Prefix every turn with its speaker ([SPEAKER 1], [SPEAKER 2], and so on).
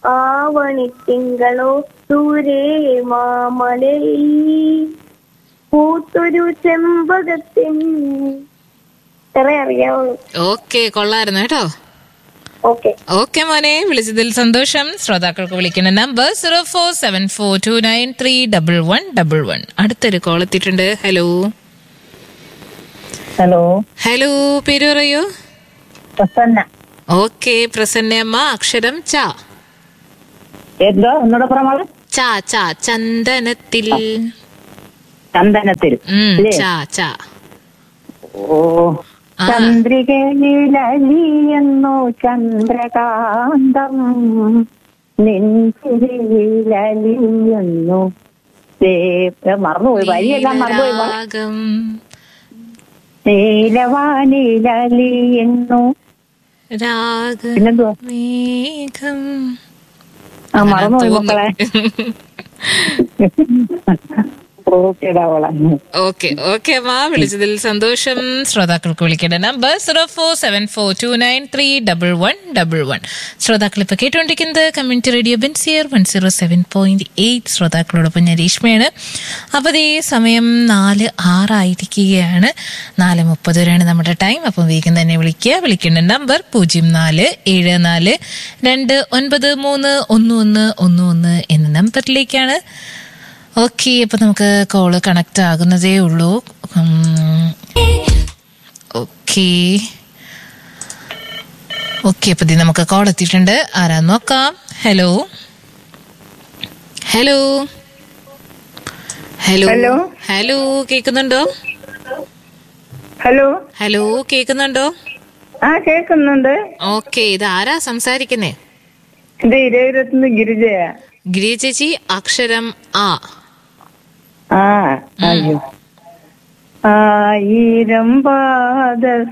[SPEAKER 1] ആവണിത്തിങ്കളോ ദൂരെ മാമലയിൽ പൂത്തൊരു ചെമ്പകത്തിൻ ഇത്രേ അറിയാവുള്ളൂ
[SPEAKER 2] ഓക്കെ കൊള്ളായിരുന്നു കേട്ടോ
[SPEAKER 1] ഓക്കെ
[SPEAKER 2] ഓക്കെ മോനെ വിളിച്ചതിൽ സന്തോഷം ശ്രോതാക്കൾക്ക് വിളിക്കുന്ന number zero four seven four two nine three double one double one അടുത്തൊരു കോൾ എത്തിയിട്ടുണ്ട് ഹലോ
[SPEAKER 3] ഹലോ
[SPEAKER 2] ഹലോ പേര് പറയൂ
[SPEAKER 3] പ്രസന്ന
[SPEAKER 2] ഓക്കെ പ്രസന്നമ്മ അക്ഷരം ച
[SPEAKER 3] എന്തോ ഒന്നുകൂടെ പറഞ്ഞോളൂ
[SPEAKER 2] ച ച ചന്ദനത്തിൽ
[SPEAKER 3] ചന്ദനത്തിൽ
[SPEAKER 2] ഉം,
[SPEAKER 3] ഇല്ലേ?
[SPEAKER 2] ച ച
[SPEAKER 3] ഓ
[SPEAKER 2] ആ.
[SPEAKER 3] ചന്ദ്രികയിലലിയുന്നു ചന്ദ്രകാന്തം നെഞ്ചിരിയിലലിയുന്നു ദേ- മറന്നുപോയി വരിയെല്ലാം മറന്നുപോയി മറ-
[SPEAKER 2] രാഗം
[SPEAKER 3] നീലവാനിലലിയുന്നു
[SPEAKER 2] രാഗ
[SPEAKER 3] പിന്നെന്തുവാ
[SPEAKER 2] മേഘം
[SPEAKER 3] ആ മറന്നുപോയി മക്കളെ ഓക്കേടാ മോളെ
[SPEAKER 2] ഓക്കെ ഓക്കെ അമ്മ വിളിച്ചതിൽ സന്തോഷം ശ്രോതാക്കൾക്ക് വിളിക്കേണ്ട number zero four seven four two nine three double one double one ശ്രോതാക്കൾ ഇപ്പൊ കേട്ടുകൊണ്ടിരിക്കുന്നത് കമ്മ്യൂണിറ്റി റേഡിയോ ബെൻസിയർ one zero seven point eight ശ്രോതാക്കളോടൊപ്പം ഞാൻ രേഷ്മയാണ് അപ്പോൾ അതേ സമയം നാല് ആറായിരിക്കുകയാണ് നാല് മുപ്പത് വരെയാണ് നമ്മുടെ ടൈം അപ്പം വേഗം തന്നെ വിളിക്കുക വിളിക്കേണ്ട നമ്പർ പൂജ്യം നാല് ഏഴ് നാല് രണ്ട് ഒൻപത് മൂന്ന് ഒന്ന് ഒന്ന് ഒന്ന് ഒന്ന് എന്ന നമ്പറിലേക്കാണ് ഓക്കെ അപ്പൊ നമുക്ക് കോള് കണക്ട് ആകുന്നതേ ഉള്ളൂ ഓക്കെ ഓക്കെ അപ്പൊ ദേ നമുക്ക് കോൾ എത്തിയിട്ടുണ്ട് ആരാ നോക്കാം hello hello hello
[SPEAKER 3] hello.
[SPEAKER 2] Hello കേൾക്കുന്നുണ്ടോ
[SPEAKER 3] ഹലോ
[SPEAKER 2] ഹലോ കേൾക്കുന്നുണ്ടോ
[SPEAKER 3] ആ കേൾക്കുന്നുണ്ട്
[SPEAKER 2] ഓക്കെ ഇത് ആരാ സംസാരിക്കുന്നേ
[SPEAKER 3] ഇത് ഇരുപത്തിന്ന് ഗിരിജയ
[SPEAKER 2] ഗിരി ചേച്ചി അക്ഷരം ആ
[SPEAKER 3] ആ അയ്യോ ആയിരം പാദ